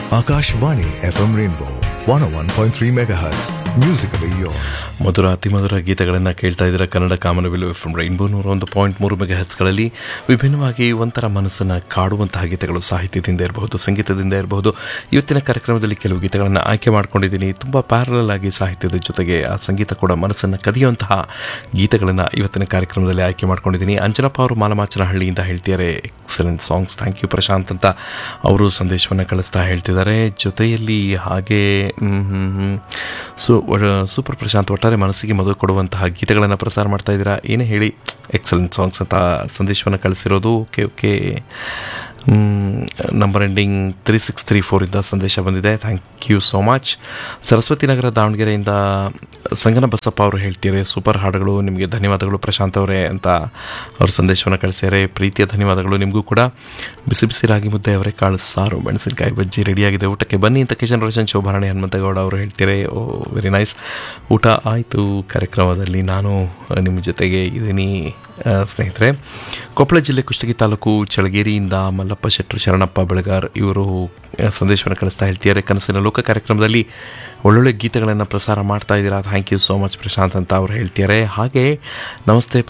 Akashvani FM Rainbow 101.3 MHz. Musically yours. ಮಧುರ ಅತಿ ಮಧುರ ಗೀತೆಗಳನ್ನು ಕೇಳ್ತಾ ಇದ್ದೀರಾ ಕನ್ನಡ ಕಾಮನಬಿಲ್ಲು ಎಫ್ ಎಂ ರೈನ್ಬೋ ನೂರ ಒಂದು ಪಾಯಿಂಟ್ ಮೂರು ಮೆಗಾ ಹೆಚ್ಗಳಲ್ಲಿ ವಿಭಿನ್ನವಾಗಿ ಒಂಥರ ಮನಸ್ಸನ್ನು ಕಾಡುವಂತಹ ಗೀತೆಗಳು ಸಾಹಿತ್ಯದಿಂದ ಇರಬಹುದು ಸಂಗೀತದಿಂದ ಇರಬಹುದು ಇವತ್ತಿನ ಕಾರ್ಯಕ್ರಮದಲ್ಲಿ ಕೆಲವು ಗೀತೆಗಳನ್ನು ಆಯ್ಕೆ ಮಾಡ್ಕೊಂಡಿದ್ದೀನಿ ತುಂಬ ಪ್ಯಾರಲಲ್ ಆಗಿ ಸಾಹಿತ್ಯದ ಜೊತೆಗೆ ಆ ಸಂಗೀತ ಕೂಡ ಮನಸ್ಸನ್ನು ಕದಿಯುವಂತಹ ಗೀತೆಗಳನ್ನು ಇವತ್ತಿನ ಕಾರ್ಯಕ್ರಮದಲ್ಲಿ ಆಯ್ಕೆ ಮಾಡ್ಕೊಂಡಿದ್ದೀನಿ ಅಂಜನಪ್ಪ ಅವರು ಮಾಲಮಾಚನಹಳ್ಳಿಯಿಂದ ಹೇಳ್ತಿದ್ದಾರೆ excellent songs thank you Prashanth ಅಂತ ಅವರು ಸಂದೇಶವನ್ನು ಕಳಿಸ್ತಾ ಹೇಳ್ತಿದ್ದಾರೆ ಜೊತೆಯಲ್ಲಿ ಹಾಗೆ ಮ್, ಹ್ಮ್, ಹ್ಮ್. ಸೊ ಒ- ಸೂಪರ್ ಪ್ರಶಾಂತ್ ಒಟ್ಟಾರೆ ಮನಸ್ಸಿಗೆ ಮಧು ಕೊಡುವಂತಹ ಗೀತೆಗಳನ್ನು ಪ್ರಸಾರ ಮಾಡ್ತಾ ಇದ್ದೀರಾ ಏನೇ ಹೇಳಿ ಎಕ್ಸಲೆಂಟ್ ಸಾಂಗ್ಸ್ ಅಂತ ಸಂದೇಶವನ್ನು ಕಳಿಸಿರೋದು okay okay number ending three six three ಫೋರಿಂದ ಸಂದೇಶ ಬಂದಿದೆ thank you so much Saraswathi Nagar ದಾವಣಗೆರೆಯಿಂದ ಸಂಗನ ಬಸಪ್ಪ ಅವರು ಹೇಳ್ತಿದ್ದಾರೆ ಸೂಪರ್ ಹಾಡುಗಳು ನಿಮಗೆ ಧನ್ಯವಾದಗಳು ಪ್ರಶಾಂತ್ ಅವರೇ ಅಂತ ಅವರು ಸಂದೇಶವನ್ನು ಕಳಿಸಿದ್ದಾರೆ ಪ್ರೀತಿಯ ಧನ್ಯವಾದಗಳು ನಿಮಗೂ ಕೂಡ ಬಿಸಿ ಬಿಸಿ ರಾಗಿ ಮುದ್ದೆ ಅವರೇ ಕಾಳು ಸಾರು ಮೆಣಸಿನಕಾಯಿ ಬಜ್ಜಿ ರೆಡಿಯಾಗಿದೆ ಊಟಕ್ಕೆ ಬನ್ನಿ ಅಂತ ಕಿಶನ್ ರೋಷನ್ ಶೋಭಾರಾಣಿ ಹನುಮಂತಗೌಡ ಅವರು ಹೇಳ್ತಾರೆ ಓ ವೆರಿ ನೈಸ್ ಊಟ ಆಯಿತು ಕಾರ್ಯಕ್ರಮದಲ್ಲಿ ನಾನು ನಿಮ್ಮ ಜೊತೆಗೆ ಇದ್ದೀನಿ ಆ, ಸ್ನೇಹಿತರೆ ಕೊಪ್ಪಳ ಜಿಲ್ಲೆ ಕುಷ್ಟಗಿ ತಾಲೂಕು ಚಳಗೇರಿಯಿಂದ ಮಲ್ಲಪ್ಪ ಶೆಟ್ಟರು ಶರಣಪ್ಪ ಬೆಳಗಾರ್ ಇವರು ಆ, ಸಂದೇಶವನ್ನು ಕಳಿಸ್ತಾ ಹೇಳ್ತಿದ್ದಾರೆ ಕನಸಿನ ಲೋಕ ಕಾರ್ಯಕ್ರಮದಲ್ಲಿ ಒಳ್ಳೊಳ್ಳೆ ಗೀತೆಗಳನ್ನು ಪ್ರಸಾರ ಮಾಡ್ತಾ ಇದ್ದೀರಾ thank you so much Prashanth ಅಂತ ಅವ್ರು ಹೇಳ್ತಿದ್ದಾರೆ ಹಾಗೆ ನಮಸ್ತೆ